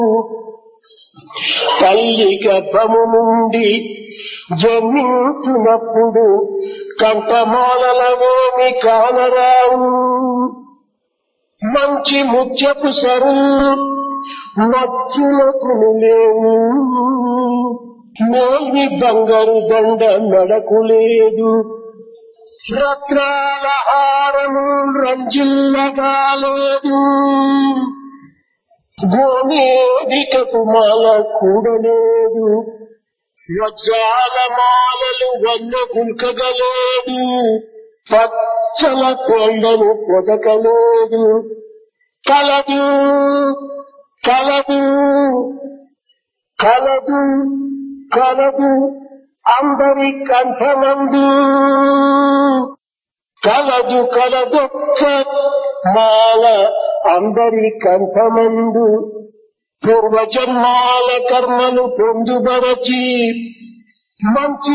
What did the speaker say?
తల్లి గర్భము నుండి జన్మించినప్పుడు కంఠమాలలవేమి కానరావు మంచి ముత్యపు సరు మచ్చులకు లేవు మేల్ని బంగారు దండ నడకు లేదు రత్నాల హారము రంజిల్లగా లేదు గోమేదికకు మాల కూడలేదు వజ్రాల మాలలు వన్న గుల్కగలేదు పచ్చల కొండను పొదకలేదు కలదు కలదు కలదు కలదు అందరి కంఠమందు కలదు కలదొక్క మాల అందరి కంఠమందు పూర్వజన్మాల కర్మను పొందుబరచి మంచి